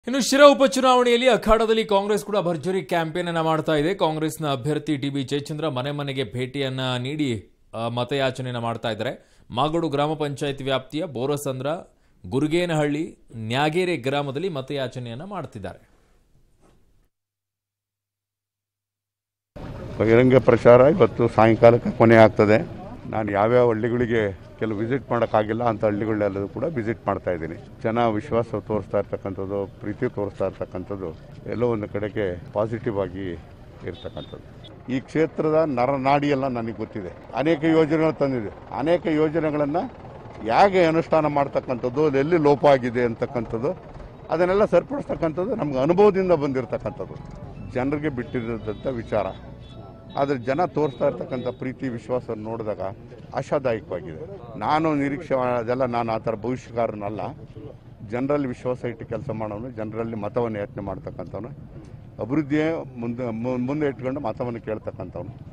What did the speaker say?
ಇನ್ನು ಶಿರಾ ಉಪಚುನಾವಣೆಯಲ್ಲಿ ಅಖಾಡದಲ್ಲಿ ಕಾಂಗ್ರೆಸ್ ಕೂಡ ಭರ್ಜರಿ ಕ್ಯಾಂಪೇನ್ ಅನ್ನ ಮಾಡ್ತಾ ಇದೆ ಕಾಂಗ್ರೆಸ್ನ ಅಭ್ಯರ್ಥಿ ಟಿ ಬಿ ಜಯಚಂದ್ರ ಮನೆ ಮನೆಗೆ ಭೇಟಿಯನ್ನ ನೀಡಿ ಆ, ಮತಯಾಚನೆಯನ್ನ ಮಾಡ್ತಾ ಇದ್ದಾರೆ ಮಾಗಡು ಗ್ರಾಮ ಪಂಚಾಯತ್ ವ್ಯಾಪ್ತಿಯ ಬೋರಸಂದ್ರ ಗುರುಗೇನಹಳ್ಳಿ ನ್ಯಾಗೇರೆ ಗ್ರಾಮದಲ್ಲಿ ಮತಯಾಚನೆಯನ್ನ ಮಾಡ್ತಿದ್ದಾರೆ ಬಹಿರಂಗ ಪ್ರಚಾರ ಇವತ್ತು ಸಾಯಂಕಾಲಕ್ಕೆ ಕೊನೆ ಆಗ್ತದೆ ನಾನು ಯಾವ್ಯಾವ ಹಳ್ಳಿಗಳಿಗೆ ಕೆಲವು ವಿಸಿಟ್ ಮಾಡೋಕ್ಕಾಗಿಲ್ಲ ಅಂಥ ಹಳ್ಳಿಗಳನ್ನೆಲ್ಲದೂ ಕೂಡ ವಿಸಿಟ್ ಮಾಡ್ತಾ ಇದ್ದೀನಿ ಜನ ವಿಶ್ವಾಸ ತೋರಿಸ್ತಾ ಇರ್ತಕ್ಕಂಥದ್ದು ಪ್ರೀತಿ ತೋರಿಸ್ತಾ ಇರ್ತಕ್ಕಂಥದ್ದು ಎಲ್ಲೋ ಒಂದು ಕಡೆಗೆ ಪಾಸಿಟಿವ್ ಆಗಿ ಇರ್ತಕ್ಕಂಥದ್ದು ಈ ಕ್ಷೇತ್ರದ ನರನಾಡಿಯೆಲ್ಲ ನನಗೆ ಗೊತ್ತಿದೆ ಅನೇಕ ಯೋಜನೆಗಳು ತಂದಿದೆ ಅನೇಕ ಯೋಜನೆಗಳನ್ನು ಹೇಗೆ ಅನುಷ್ಠಾನ ಮಾಡ್ತಕ್ಕಂಥದ್ದು ಅದು ಎಲ್ಲಿ ಲೋಪ ಆಗಿದೆ ಅಂತಕ್ಕಂಥದ್ದು ಅದನ್ನೆಲ್ಲ ಸರಿಪಡಿಸ್ತಕ್ಕಂಥದ್ದು ನಮ್ಗೆ ಅನುಭವದಿಂದ ಬಂದಿರತಕ್ಕಂಥದ್ದು ಜನರಿಗೆ ಬಿಟ್ಟಿರೋದಂಥ ವಿಚಾರ ಆದರೆ ಜನ ತೋರಿಸ್ತಾ ಇರ್ತಕ್ಕಂಥ ಪ್ರೀತಿ ವಿಶ್ವಾಸ ನೋಡಿದಾಗ ಆಶಾದಾಯಕವಾಗಿದೆ ನಾನು ನಿರೀಕ್ಷೆ ಅದೆಲ್ಲ ನಾನು ಆ ಥರ ಭವಿಷ್ಯಕಾರನಲ್ಲ ಜನರಲ್ಲಿ ವಿಶ್ವಾಸ ಇಟ್ಟು ಕೆಲಸ ಮಾಡೋನು ಜನರಲ್ಲಿ ಮತವನ್ನು ಯಾಚನೆ ಮಾಡ್ತಕ್ಕಂಥವನು ಅಭಿವೃದ್ಧಿಯೇ ಮುಂದೆ ಮು- ಮುಂದೆ ಇಟ್ಕೊಂಡು ಮತವನ್ನು ಕೇಳ್ತಕ್ಕಂಥವನು